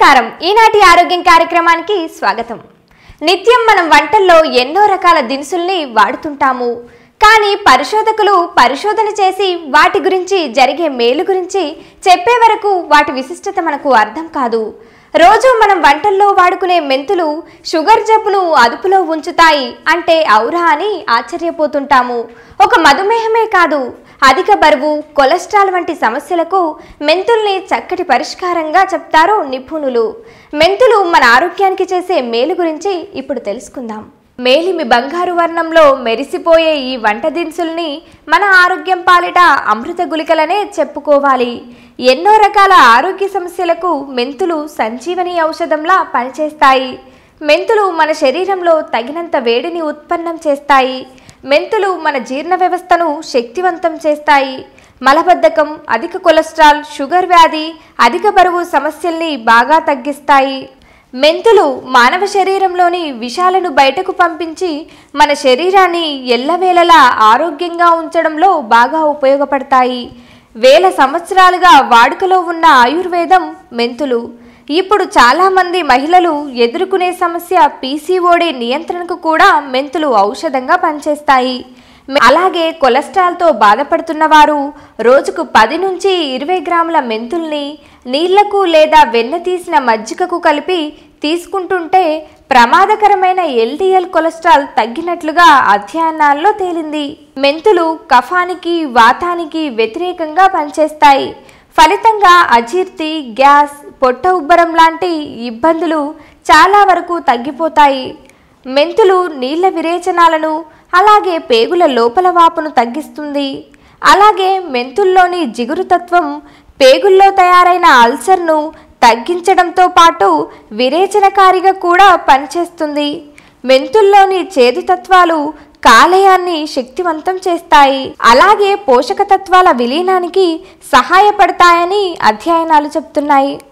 నమస్కారం ఈనాటి ఆరోగ్యం కార్యక్రమానికి స్వాగతం నిత్యం మనం వంటల్లో ఎన్నో రకాల దినుసుల్ని వాడుతుంటాము కానీ పరిశోధకులు పరిశోధన చేసి వాటి గురించి జరిగే మేలు గురించి చెప్పే వరకు వాటి విశిష్టత మనకు అర్థం కాదు రోజు మనం వంటల్లో వాడుకునే మెంతులు షుగర్ జబ్బును అదుపులో ఉంచుతాయి అంటే ఔరా అని ఆశ్చర్యపోతుంటాము ఒక మధుమేహమే కాదు అధిక బరువు కొలెస్ట్రాల్ వంటి సమస్యలకు మెంతుల్ని చక్కటి పరిష్కారంగా చెప్తారు నిపుణులు మెంతులు మన ఆరోగ్యానికి చేసే మేలు గురించి ఇప్పుడు తెలుసుకుందాం మేలిమి బంగారు వర్ణంలో మెరిసిపోయే ఈ వంట దినుసుల్ని మన ఆరోగ్యం పాలిట అమృత గుళికలనే చెప్పుకోవాలి ఎన్నో రకాల ఆరోగ్య సమస్యలకు మెంతులు సంజీవని ఔషధంలా పనిచేస్తాయి మెంతులు మన శరీరంలో తగినంత వేడిని ఉత్పన్నం చేస్తాయి మెంతులు మన జీర్ణ వ్యవస్థను శక్తివంతం చేస్తాయి మలబద్ధకం అధిక కొలెస్ట్రాల్ షుగర్ వ్యాధి అధిక బరువు సమస్యల్ని బాగా తగ్గిస్తాయి మెంతులు మానవ శరీరంలోని విషాలను బయటకు పంపించి మన శరీరాన్ని ఎల్లవేళలా ఆరోగ్యంగా ఉంచడంలో బాగా ఉపయోగపడతాయి వేల సంవత్సరాలుగా వాడుకలో ఉన్న ఆయుర్వేదం మెంతులు ఇప్పుడు చాలామంది మహిళలు ఎదుర్కొనే సమస్య పీసీఓడి నియంత్రణకు కూడా మెంతులు ఔషధంగా పనిచేస్తాయి మె- అలాగే కొలెస్ట్రాల్తో బాధపడుతున్న వారు రోజుకు పది నుంచి ఇరవై గ్రాముల మెంతుల్ని నీళ్లకు లేదా వెన్న తీసిన మజ్జిగకు కలిపి తీసుకుంటుంటే ప్రమాదకరమైన ఎల్డిఎల్ కొలెస్ట్రాల్ తగ్గినట్లుగా అధ్యయనాల్లో తేలింది మెంతులు కఫానికి వాతానికి వ్యతిరేకంగా పనిచేస్తాయి ఫలితంగా అజీర్తి గ్యాస్ పొట్ట ఉబ్బరం లాంటి ఇబ్బందులు చాలా వరకు తగ్గిపోతాయి మెంతులు నీళ్ల విరేచనాలను అలాగే పేగుల లోపల వాపును తగ్గిస్తుంది అలాగే మెంతుల్లోని జిగురుతత్వం పేగుల్లో తయారైన అల్సర్ను తగ్గించడంతో పాటు విరేచనకారిగా కూడా పనిచేస్తుంది మెంతుల్లోని చేదు తత్వాలు కాలేయాన్ని శక్తివంతం చేస్తాయి అలాగే పోషక తత్వాల విలీనానికి సహాయపడతాయని అధ్యయనాలు చెప్తున్నాయి